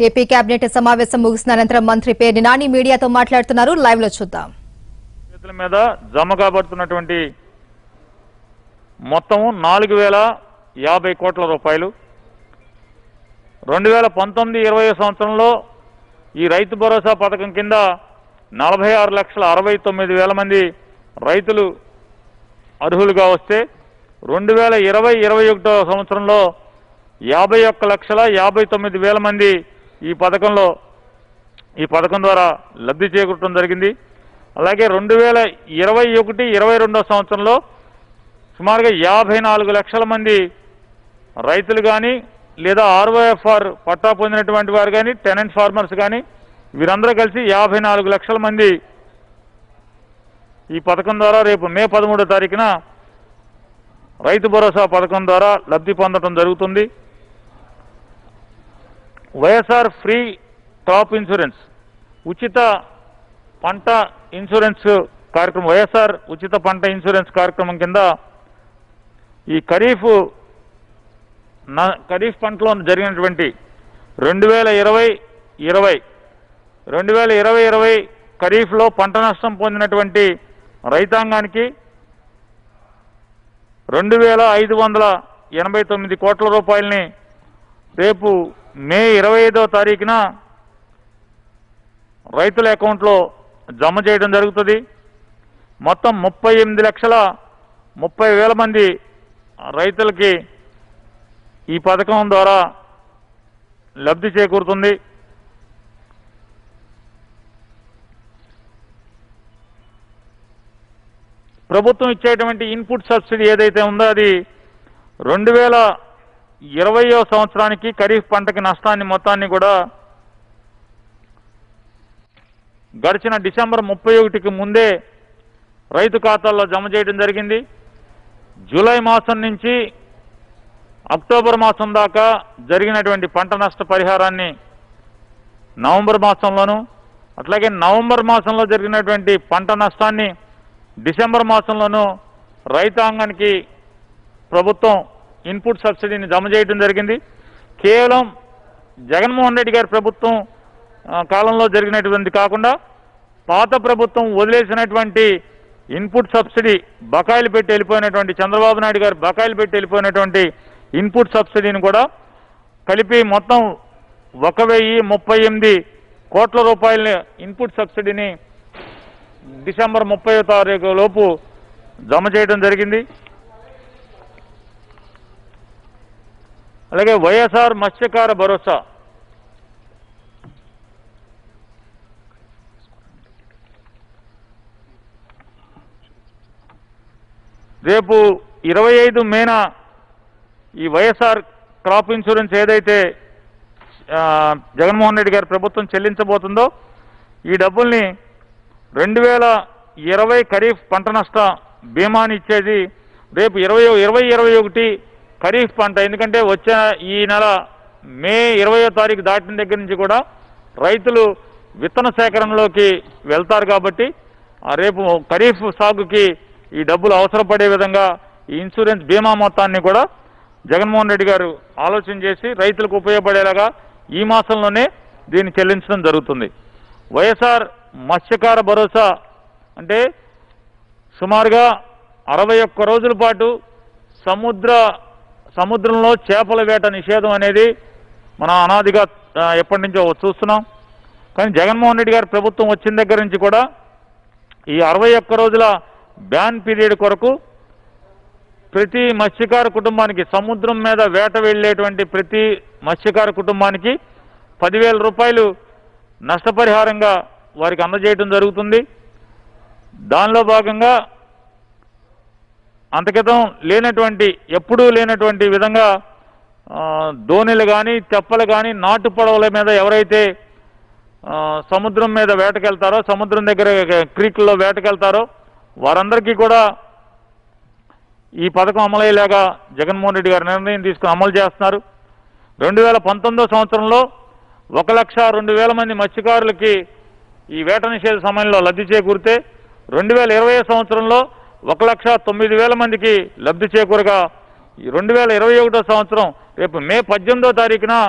AP cabinet సమావేశం ముగిసిన అనంతరం మంత్రి పేర్ని నాని మీడియాతో మాట్లాడుతున్నారు లైవ్ లో చూద్దాం చేతుల మీద జమ కాబడుతున్నటువంటి మొత్తము నాలుగు వేల యాభై కోట్ల రూపాయలు రెండు వేల పంతొమ్మిది ఇరవై సంవత్సరంలో ఈ రైతు భరోసా పథకం కింద నలభై ఆరు లక్షల అరవై తొమ్మిది వేల మంది రైతులు అర్హులుగా వస్తే రెండు వేల ఇరవై ఇరవై ఒకటో సంవత్సరంలో యాభై ఒక్క లక్షల యాభై తొమ్మిది వేల మంది ఈ పథకంలో ఈ పథకం ద్వారా లబ్ధి చేకూరటం జరిగింది అలాగే రెండు వేల ఇరవై ఒకటి ఇరవై రెండో సంవత్సరంలో సుమారుగా యాభై నాలుగు లక్షల మంది రైతులు కానీ లేదా ఆర్వైఎఫ్ఆర్ పట్టా పొందినటువంటి వారు కానీ టెనెంట్ ఫార్మర్స్ కానీ వీరందరూ కలిసి యాభై నాలుగు లక్షల మంది ఈ పథకం ద్వారా రేపు మే పదమూడో తారీఖున రైతు భరోసా పథకం ద్వారా లబ్ధి పొందడం జరుగుతుంది వైఎస్ఆర్ ఫ్రీ క్రాప్ ఇన్సూరెన్స్ ఉచిత పంట ఇన్సూరెన్స్ కార్యక్రమం వైఎస్ఆర్ ఉచిత పంట ఇన్సూరెన్స్ కార్యక్రమం కింద ఈ ఖరీఫ్ న- ఖరీఫ్ పంటలో జరిగినటువంటి రెండు వేల ఇరవై ఇరవై రెండు వేల ఇరవై ఇరవై ఖరీఫ్లో పంట నష్టం పొందినటువంటి రైతాంగానికి రెండు వేల ఐదు వందల ఎనభై తొమ్మిది కోట్ల రూపాయలని రేపు మే ఇరవై ఐదో తారీఖున రైతుల అకౌంట్లో జమ చేయడం జరుగుతుంది మొత్తం ముప్పై ఎనిమిది లక్షల ముప్పై వేల మంది రైతులకి ఈ పథకం ద్వారా లబ్ధి చేకూరుతుంది ప్రభుత్వం ఇచ్చేటువంటి ఇన్పుట్ సబ్సిడీ ఏదైతే ఉందో అది రెండు వేల ఇరవయో సంవత్సరానికి ఖరీఫ్ పంటకి నష్టాన్ని మొత్తాన్ని కూడా గడిచిన డిసెంబర్ ముప్పై ఒకటికి ముందే రైతు ఖాతాల్లో జమ చేయడం జరిగింది జూలై మాసం నుంచి అక్టోబర్ మాసం దాకా జరిగినటువంటి పంట నష్ట పరిహారాన్ని నవంబర్ మాసంలోను అట్లాగే నవంబర్ మాసంలో జరిగినటువంటి పంట నష్టాన్ని డిసెంబర్ మాసంలోనూ రైతాంగానికి ప్రభుత్వం ఇన్పుట్ సబ్సిడీని జమ చేయడం జరిగింది కేవలం జగన్మోహన్ రెడ్డి గారి ప్రభుత్వం ఆ, కాలంలో జరిగినటువంటి కాకుండా పాత ప్రభుత్వం వదిలేసినటువంటి ఇన్పుట్ సబ్సిడీ బకాయిలు పెట్టి వెళ్ళిపోయినటువంటి చంద్రబాబు నాయుడు గారు బకాయిలు పెట్టి వెళ్ళిపోయినటువంటి ఇన్పుట్ సబ్సిడీని కూడా కలిపి మొత్తం ఒక వెయ్యి ముప్పై ఎనిమిది కోట్ల రూపాయల ఇన్పుట్ సబ్సిడీని డిసెంబర్ ముప్పై తారీఖు లోపు జమ చేయడం జరిగింది అలాగే వైఎస్ఆర్ మత్స్యకార భరోసా రేపు ఇరవై ఐదు మేన ఈ వైఎస్ఆర్ క్రాప్ ఇన్సూరెన్స్ ఏదైతే ఆ, జగన్మోహన్ రెడ్డి గారి ప్రభుత్వం చెల్లించబోతుందో ఈ డబ్బుల్ని రెండు వేల ఇరవై ఖరీఫ్ పంట నష్ట బీమాని ఇచ్చేది రేపు ఇరవై ఇరవై ఇరవై ఒకటి ఖరీఫ్ పంట ఎందుకంటే వచ్చే ఈ నెల మే ఇరవయో తారీఖు దాటిన దగ్గర నుంచి కూడా రైతులు విత్తన సేకరణలోకి వెళ్తారు కాబట్టి ఆ రేపు ఖరీఫ్ సాగుకి ఈ డబ్బులు అవసరపడే విధంగా ఈ ఇన్సూరెన్స్ బీమా మొత్తాన్ని కూడా జగన్మోహన్ రెడ్డి గారు ఆలోచన చేసి రైతులకు ఉపయోగపడేలాగా ఈ మాసంలోనే దీన్ని చెల్లించడం జరుగుతుంది వైఎస్ఆర్ మత్స్యకార భరోసా అంటే సుమారుగా అరవై ఒక్క రోజుల పాటు సముద్ర సముద్రంలో చేపల వేట నిషేధం అనేది మనం అనాదిగా ఆ, ఎప్పటి నుంచో చూస్తున్నాం కానీ జగన్మోహన్ రెడ్డి గారి ప్రభుత్వం వచ్చిన దగ్గర నుంచి కూడా ఈ అరవై ఒక్క రోజుల బ్యాన్ పీరియడ్ కొరకు ప్రతి మత్స్యకార కుటుంబానికి సముద్రం మీద వేట వెళ్ళేటువంటి ప్రతి మత్స్యకార కుటుంబానికి పదివేల రూపాయలు నష్టపరిహారంగా వారికి అందజేయడం జరుగుతుంది దానిలో భాగంగా అంతకితం లేనటువంటి ఎప్పుడూ లేనటువంటి విధంగా ఆ, దోణిలు కానీ తెప్పలు కానీ నాటు పడవల మీద ఎవరైతే ఆ, సముద్రం మీద వేటకెళ్తారో సముద్రం దగ్గర క్రీక్లో వేటకెళ్తారో వారందరికీ కూడా ఈ పథకం అమలయ్యేలాగా జగన్మోహన్ రెడ్డి గారు నిర్ణయం తీసుకుని అమలు చేస్తున్నారు రెండు వేల పంతొమ్మిదో సంవత్సరంలో ఒక లక్ష రెండు వేల మంది మత్స్యకారులకి ఈ వేట నిషేధ సమయంలో లబ్ధి చేకూరితే రెండు వేల ఇరవై సంవత్సరంలో ఒక లక్ష తొమ్మిది వేల మందికి లబ్ధి చేకూరగా ఈ రెండు వేల ఇరవై ఒకటో సంవత్సరం రేపు మే పద్దెనిమిదో తారీఖున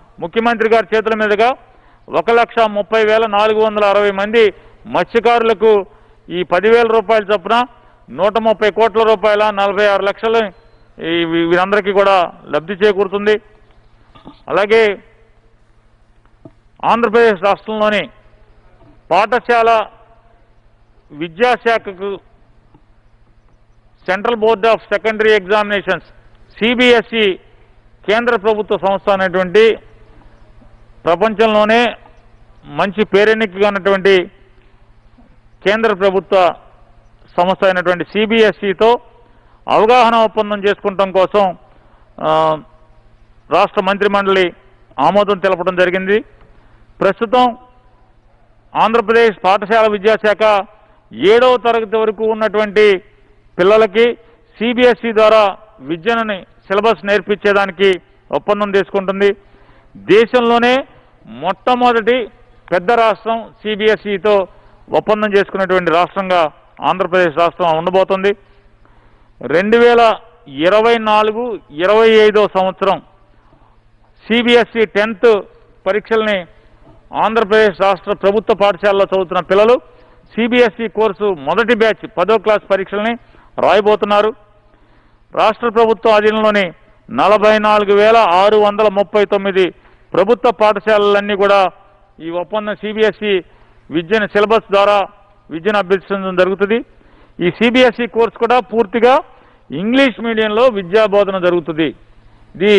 ముఖ్యమంత్రి గారి చేతుల మీదుగా ఒక లక్ష ముప్పై వేల నాలుగు వందల అరవై మంది మత్స్యకారులకు ఈ పదివేల రూపాయల చొప్పున నూట ముప్పై కోట్ల రూపాయల నలభై ఆరు లక్షలు ఈ వీ- వీరందరికీ కూడా లబ్ధి చేకూరుతుంది అలాగే ఆంధ్రప్రదేశ్ రాష్ట్రంలోని పాఠశాల విద్యాశాఖకు central board of secondary examinations CBSE కేంద్ర ప్రభుత్వ సంస్థ అనేటువంటి ప్రపంచంలోనే మంచి పేరెన్నికగన్నటువంటి కేంద్ర ప్రభుత్వ సంస్థ అయినటువంటి సిబిఎస్ఈతో అవగాహన ఒప్పందం చేసుకుంటాం కోసం ఆ, రాష్ట్ర మంత్రిమండలి ఆమోదం తెలపడం జరిగింది ప్రస్తుతం ఆంధ్రప్రదేశ్ పాఠశాల విద్యాశాఖ ఏడవ తరగతి వరకు ఉన్నటువంటి పిల్లలకి సిబిఎస్ఈ ద్వారా విద్యను సిలబస్ నేర్పించేదానికి ఒప్పందం తీసుకుంటుంది దేశంలోనే మొట్టమొదటి పెద్ద రాష్ట్రం సిబిఎస్ఈతో ఒప్పందం చేసుకున్నటువంటి రాష్ట్రంగా ఆంధ్రప్రదేశ్ రాష్ట్రం ఉండబోతుంది రెండు వేల ఇరవై నాలుగు ఇరవై ఐదో సంవత్సరం సిబిఎస్ఈ టెన్త్ పరీక్షల్ని ఆంధ్రప్రదేశ్ రాష్ట్ర ప్రభుత్వ పాఠశాలలో చదువుతున్న పిల్లలు సిబిఎస్ఈ కోర్సు మొదటి బ్యాచ్ పదో క్లాస్ పరీక్షల్ని రాయబోతున్నారు రాష్ట్ర ప్రభుత్వ ఆధీనంలోని నలభై నాలుగు వేల ఆరు వందల ముప్పై తొమ్మిది ప్రభుత్వ పాఠశాలలన్నీ కూడా ఈ ఒప్పందం సిబిఎస్ఈ విద్యను సిలబస్ ద్వారా విద్యను అభ్యసించడం జరుగుతుంది ఈ సిబిఎస్ఈ కోర్సు కూడా పూర్తిగా ఇంగ్లీష్ మీడియంలో విద్యా బోధన జరుగుతుంది ఇది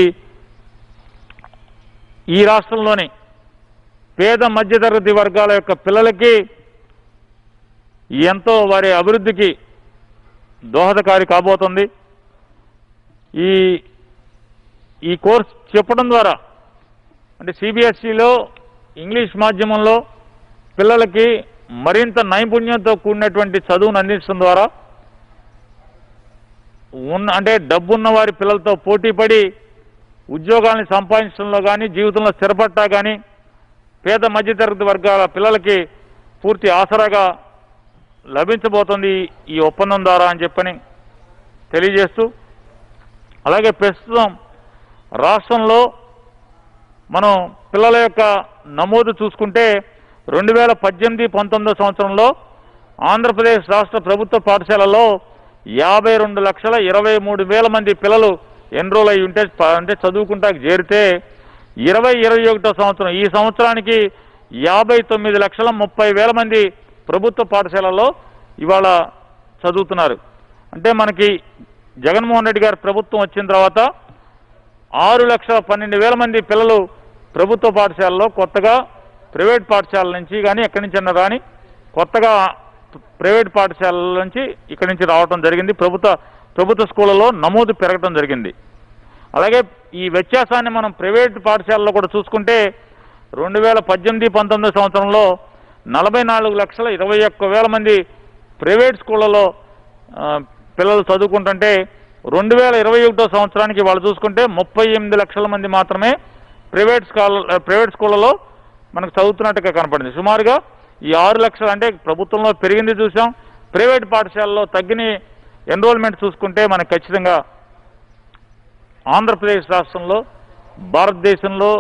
ఈ రాష్ట్రంలోని పేద మధ్యతరగతి వర్గాల యొక్క పిల్లలకి ఎంతో వారి అభివృద్ధికి దోహదకారి కాబోతుంది ఈ ఈ కోర్స్ చెప్పడం ద్వారా అంటే సిబిఎస్ఈలో ఇంగ్లీష్ మాధ్యమంలో పిల్లలకి మరింత నైపుణ్యంతో కూడినటువంటి చదువును అందించడం ద్వారా ఉన్న అంటే డబ్బున్న వారి పిల్లలతో పోటీపడి ఉద్యోగాల్ని సంపాదించడంలో కానీ జీవితంలో స్థిరపట్టా కానీ పేద మధ్యతరగతి వర్గాల పిల్లలకి పూర్తి ఆసరాగా లభించబోతుంది ఈ ఒప్పందం ద్వారా అని చెప్పని తెలియజేస్తూ అలాగే ప్రస్తుతం రాష్ట్రంలో మనం పిల్లల యొక్క నమోదు చూసుకుంటే రెండు వేల పద్దెనిమిది పంతొమ్మిదో సంవత్సరంలో ఆంధ్రప్రదేశ్ రాష్ట్ర ప్రభుత్వ పాఠశాలలో యాభై రెండు లక్షల ఇరవై మూడు వేల మంది పిల్లలు ఎన్రోల్ అయి ఉంటే ప- అంటే చదువుకుంటాకి చేరితే ఇరవై ఇరవై ఒకటో సంవత్సరం ఈ సంవత్సరానికి యాభై తొమ్మిది లక్షల ముప్పై వేల మంది ప్రభుత్వ పాఠశాలలో ఇవాళ చదువుతున్నారు అంటే మనకి జగన్మోహన్ రెడ్డి గారి ప్రభుత్వం వచ్చిన తర్వాత ఆరు లక్షల పన్నెండు వేల మంది పిల్లలు ప్రభుత్వ పాఠశాలలో కొత్తగా ప్రైవేట్ పాఠశాల నుంచి కానీ ఎక్కడి నుంచి అన్నా కానీ కొత్తగా ప్రైవేట్ పాఠశాలల నుంచి ఇక్కడి నుంచి రావడం జరిగింది ప్రభుత్వ ప్రభుత్వ స్కూళ్ళలో నమోదు పెరగడం జరిగింది అలాగే ఈ వ్యత్యాసాన్ని మనం ప్రైవేట్ పాఠశాలలో కూడా చూసుకుంటే రెండు వేల పద్దెనిమిది పంతొమ్మిది సంవత్సరంలో నలభై నాలుగు లక్షల ఇరవై ఒక్క వేల మంది ప్రైవేట్ స్కూళ్ళలో ఆ, పిల్లలు చదువుకుంటుంటే రెండు వేల ఇరవై ఒకటో సంవత్సరానికి వాళ్ళు చూసుకుంటే ముప్పై ఎనిమిది లక్షల మంది మాత్రమే ప్రైవేట్ స్కాల ప్రైవేట్ స్కూళ్ళలో మనకు చదువుతున్నట్టుగా కనపడింది సుమారుగా ఈ ఆరు లక్షలు అంటే ప్రభుత్వంలో పెరిగింది చూసాం ప్రైవేట్ పాఠశాలలో తగ్గిన ఎన్రోల్మెంట్ చూసుకుంటే మనకు ఖచ్చితంగా ఆంధ్రప్రదేశ్ రాష్ట్రంలో భారతదేశంలో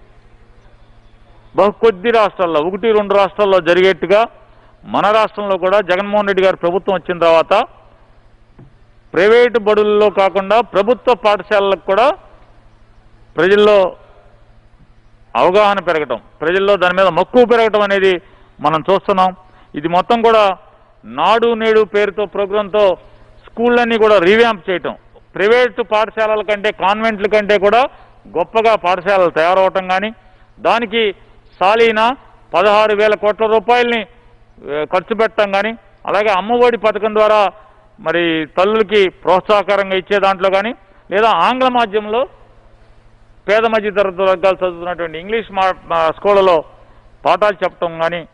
బహు కొద్ది రాష్ట్రాల్లో ఒకటి రెండు రాష్ట్రాల్లో జరిగేట్టుగా మన రాష్ట్రంలో కూడా జగన్మోహన్ రెడ్డి గారి ప్రభుత్వం వచ్చిన తర్వాత ప్రైవేటు బడుల్లో కాకుండా ప్రభుత్వ పాఠశాలలకు కూడా ప్రజల్లో అవగాహన పెరగటం ప్రజల్లో దాని మీద మక్కువ పెరగటం అనేది మనం చూస్తున్నాం ఇది మొత్తం కూడా నాడు నేడు పేరుతో ప్రోగ్రాంతో స్కూళ్ళన్నీ కూడా రీవ్యాంప్ చేయటం ప్రైవేటు పాఠశాలల కంటే కాన్వెంట్ల కంటే కూడా గొప్పగా పాఠశాలలు తయారవటం కానీ దానికి సాలీన పదహారు వేల కోట్ల రూపాయల్ని ఏ, ఖర్చు పెట్టడం కానీ అలాగే అమ్మఒడి పథకం ద్వారా మరి తల్లులకి ప్రోత్సాహకరంగా ఇచ్చే దాంట్లో కానీ లేదా ఆంగ్ల మాధ్యమంలో పేద మధ్య తరగతి వర్గాలు చదువుతున్నటువంటి ఇంగ్లీష్ మా మా స్కూళ్ళలో పాఠాలు చెప్పడం కానీ